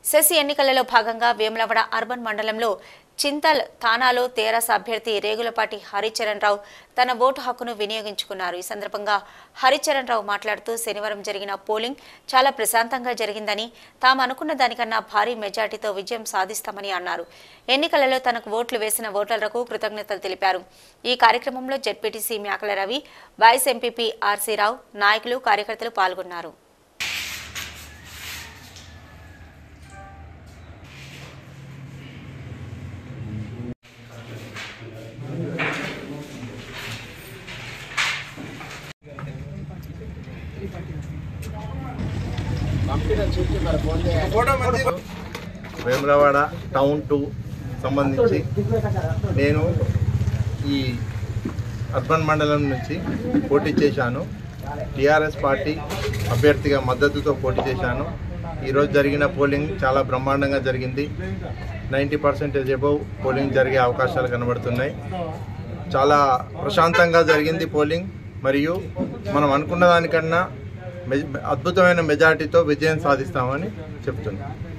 సెసి ఎన్నికలలో భాగంగా వేములవాడ అర్బన్ మండలంలో చింతల్ థానాలో తేరాస అభ్యర్థి రేగులపాటి హరిచరణ్ రావు తన ఓటు హక్కును వినియోగించుకున్నారు ఈ సందర్భంగా హరిచరణ్ రావు మాట్లాడుతూ శనివారం జరిగిన పోలింగ్ చాలా ప్రశాంతంగా జరిగిందని తాము అనుకున్న దానికన్నా భారీ మెజార్టీతో విజయం సాధిస్తామని అన్నారు ఎన్నికలలో తనకు ఓట్లు వేసిన ఓటర్లకు కృతజ్ఞతలు తెలిపారు ఈ కార్యక్రమంలో ZPTC Mekala Ravi vice MPP RC Rao నాయకులు కార్యకర్తలు పాల్గొన్నారు వేములవాడ టౌన్ టూ సంబంధించి నేను ఈ అర్బన్ మండలం నుంచి పోటీ చేశాను టీఆర్ఎస్ పార్టీ అభ్యర్థిగా మద్దతుతో పోటీ చేశాను ఈరోజు జరిగిన పోలింగ్ చాలా బ్రహ్మాండంగా జరిగింది నైంటీ పర్సెంటేజ్ అబౌవ్ పోలింగ్ జరిగే అవకాశాలు కనబడుతున్నాయి చాలా ప్రశాంతంగా జరిగింది పోలింగ్ మరియు మనం అనుకున్న దానికన్నా మె- అద్భుతమైన మెజార్టీతో విజయం సాధిస్తామని చెప్తున్నాం